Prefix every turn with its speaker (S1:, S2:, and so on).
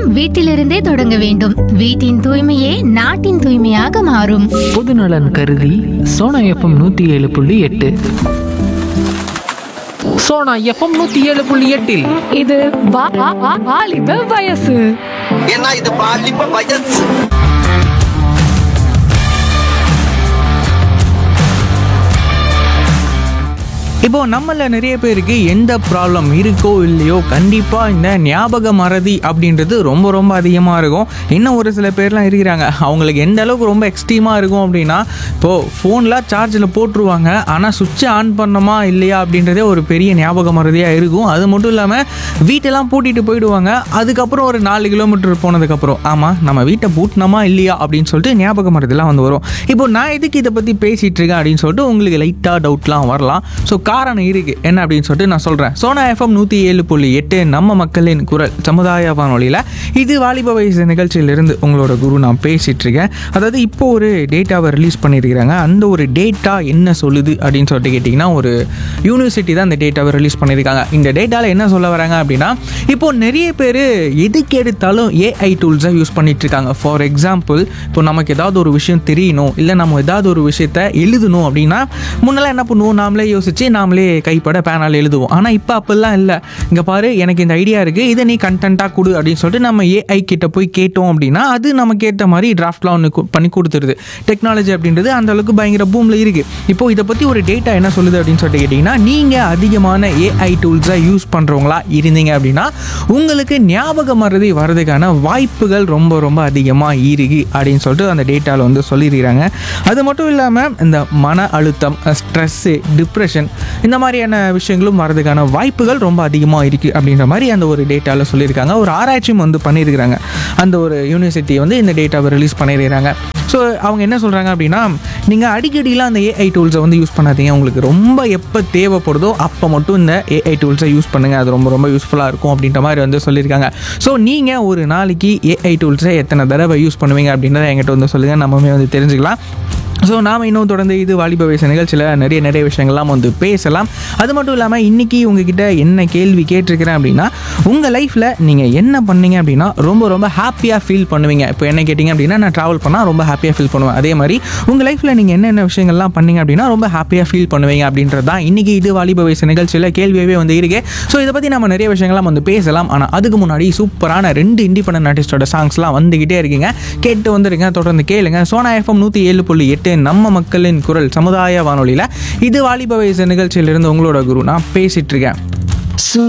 S1: வீட்டிலிருந்தே தொடங்க வேண்டும் வீட்டின் தூய்மையே நாட்டின் தூய்மையாக மாறும்
S2: பொதுநலன் கருதி சோனா எஃப்எம் நூற்றி ஏழு புள்ளி எட்டு சோனா எஃப்எம் நூற்றி ஏழு புள்ளி எட்டில்
S3: இது வா- வா- வா- வாலிப வயசு
S4: ஏன்னா இது பாலிப்ப வயசு
S5: இப்போ நம்மள நிறைய பேருக்கு எந்த ப்ராப்ளம் இருக்கோ இல்லையோ கண்டிப்பாக இந்த ஞாபக மறதி அப்படின்றது ரொம்ப ரொம்ப அதிகமாக இருக்கும் இன்னும் ஒரு சில பேர்லாம் இருக்கிறாங்க அவங்களுக்கு எந்த அளவுக்கு ரொம்ப எக்ஸ்ட்ரீமாக இருக்கும் அப்படின்னா இப்போது ஃபோனில் சார்ஜில் போட்டுருவாங்க ஆனால் சுவிட்சை ஆன் பண்ணோமா இல்லையா அப்படின்றதே ஒரு பெரிய ஞாபக மறதியாக இருக்கும் அது மட்டும் இல்லாமல் வீட்டெல்லாம் பூட்டிட்டு போயிடுவாங்க அதுக்கப்புறம் ஒரு நாலு கிலோமீட்டர் போனதுக்கப்புறம் ஆமாம் நம்ம வீட்டை பூட்டினோமா இல்லையா அப்படின்னு சொல்லிட்டு ஞாபக மறதிலாம் வந்து வரும் இப்போ நான் எதுக்கு இதை பற்றி பேசிகிட்டு இருக்கேன் அப்படின்னு சொல்லிட்டு உங்களுக்கு லைட்டாக டவுட்லாம் வரலாம் ஸோ காரணம் இருக்குது என்ன அப்படின்னு சொல்லிட்டு நான் சொல்கிறேன் சோனா எஃப்எம் நூற்றி ஏழு புள்ளி எட்டு நம்ம மக்களின் குரல் சமுதாய வானொலியில் இது வாலிப வயசு நிகழ்ச்சியிலிருந்து உங்களோட குரு நான் பேசிகிட்டு இருக்கேன் அதாவது இப்போ ஒரு டேட்டாவை ரிலீஸ் பண்ணியிருக்கிறாங்க அந்த ஒரு டேட்டா என்ன சொல்லுது அப்படின்னு சொல்லிட்டு கேட்டிங்கன்னா ஒரு யூனிவர்சிட்டி தான் இந்த டேட்டாவை ரிலீஸ் பண்ணியிருக்காங்க இந்த டேட்டாவில் என்ன சொல்ல வராங்க அப்படின்னா இப்போ நிறைய பேர் எதுக்கு எடுத்தாலும் ஏஐ டூல்ஸை யூஸ் பண்ணிட்டு இருக்காங்க ஃபார் எக்ஸாம்பிள் இப்போ நமக்கு ஏதாவது ஒரு விஷயம் தெரியணும் இல்லை நம்ம ஏதாவது ஒரு விஷயத்த எழுதணும் அப்படின்னா முன்னெல்லாம் என்ன பண்ணுவோம் நாமளே யோசிச்சு நாமளே கைப்பட பேனால் எழுதுவோம் ஆனால் இப்போ அப்படிலாம் இல்லை இங்கே பாரு எனக்கு இந்த ஐடியா இருக்குது இதை நீ கண்டென்ட்டாக கொடு அப்படின்னு சொல்லிட்டு நம்ம ஏஐ கிட்ட போய் கேட்டோம் அப்படின்னா அது நமக்கு ஏற்ற மாதிரி டிராஃப்ட்லாம் ஒன்று கு- பண்ணி கொடுத்துருது டெக்னாலஜி அப்படின்றது அந்த அளவுக்கு பயங்கர பூமில் இருக்குது இப்போ இதை பற்றி ஒரு டேட்டா என்ன சொல்லுது அப்படின்னு சொல்லிட்டு கேட்டிங்கன்னா நீங்கள் அதிகமான ஏஐ டூல்ஸை யூஸ் பண்ணுறவங்களா இருந்தீங்க அப்படின்னா உங்களுக்கு ஞாபக மறதி வர்றதுக்கான வாய்ப்புகள் ரொம்ப ரொம்ப அதிகமாக இருக்கு அப்படின்னு சொல்லிட்டு அந்த டேட்டாவில் வந்து சொல்லியிருக்கிறாங்க அது மட்டும் இல்லாமல் இந்த மன அழுத்தம் ஸ்ட்ரெஸ்ஸு டிப்ரெஷன் இந்த மாதிரியான விஷயங்களும் வரதுக்கான வாய்ப்புகள் ரொம்ப அதிகமாக இருக்குது அப்படின்ற மாதிரி அந்த ஒரு டேட்டாவில் சொல்லியிருக்காங்க ஒரு ஆராய்ச்சியும் வந்து பண்ணியிருக்கிறாங்க அந்த ஒரு யூனிவர்சிட்டி வந்து இந்த டேட்டாவை ரிலீஸ் பண்ணியிருக்கிறாங்க ஸோ அவங்க என்ன சொல்கிறாங்க அப்படின்னா நீங்கள் அடிக்கடிலாம் அந்த ஏஐ டூல்ஸை வந்து யூஸ் பண்ணாதீங்க உங்களுக்கு ரொம்ப எப்போ தேவைப்படுதோ அப்போ மட்டும் இந்த ஏஐ டூல்ஸை யூஸ் பண்ணுங்கள் அது ரொம்ப ரொம்ப யூஸ்ஃபுல்லாக இருக்கும் அப்படின்ற மாதிரி வந்து சொல்லியிருக்காங்க ஸோ நீங்கள் ஒரு நாளைக்கு ஏஐ டூல்ஸை எத்தனை தடவை யூஸ் பண்ணுவீங்க அப்படின்றத என்கிட்ட வந்து சொல்லுங்கள் நம்மமே வந்து தெரிஞ்சுக்கலாம் ஸோ நாம் இன்னும் தொடர்ந்து இது வாலிப வயசு நிகழ்ச்சியில் நிறைய நிறைய விஷயங்கள்லாம் வந்து பேசலாம் அது மட்டும் இல்லாமல் இன்றைக்கி உங்ககிட்ட என்ன கேள்வி கேட்டிருக்கிறேன் அப்படின்னா உங்கள் லைஃப்பில் நீங்கள் என்ன பண்ணீங்க அப்படின்னா ரொம்ப ரொம்ப ஹாப்பியாக ஃபீல் பண்ணுவீங்க இப்போ என்ன கேட்டிங்க அப்படின்னா நான் ட்ராவல் பண்ணால் ரொம்ப ஹாப்பியாக ஃபீல் பண்ணுவேன் அதே மாதிரி உங்கள் லைஃப்பில் நீங்கள் என்னென்ன விஷயங்கள்லாம் பண்ணீங்க அப்படின்னா ரொம்ப ஹாப்பியாக ஃபீல் பண்ணுவீங்க அப்படின்றது தான் இன்றைக்கி இது வாலிப வயசு நிகழ்ச்சியில் கேள்வியாகவே வந்து இருக்கு ஸோ இதை பற்றி நம்ம நிறைய விஷயங்கள்லாம் வந்து பேசலாம் ஆனால் அதுக்கு முன்னாடி சூப்பரான ரெண்டு இண்டிபெண்டன்ட் ஆர்டிஸ்டோட சாங்ஸ்லாம் வந்துக்கிட்டே இருக்கீங்க கேட்டு வந்துருங்க தொடர்ந்து கேளுங்க சோனா எஃப்எம் நூற்றி ஏழு புள்ளி எட்டு நம்ம மக்களின் குரல் சமுதாய வானொலியில் இது வாலிப வயசு நிகழ்ச்சியிலிருந்து உங்களோட குரு நான் பேசிட்டு இருக்கேன்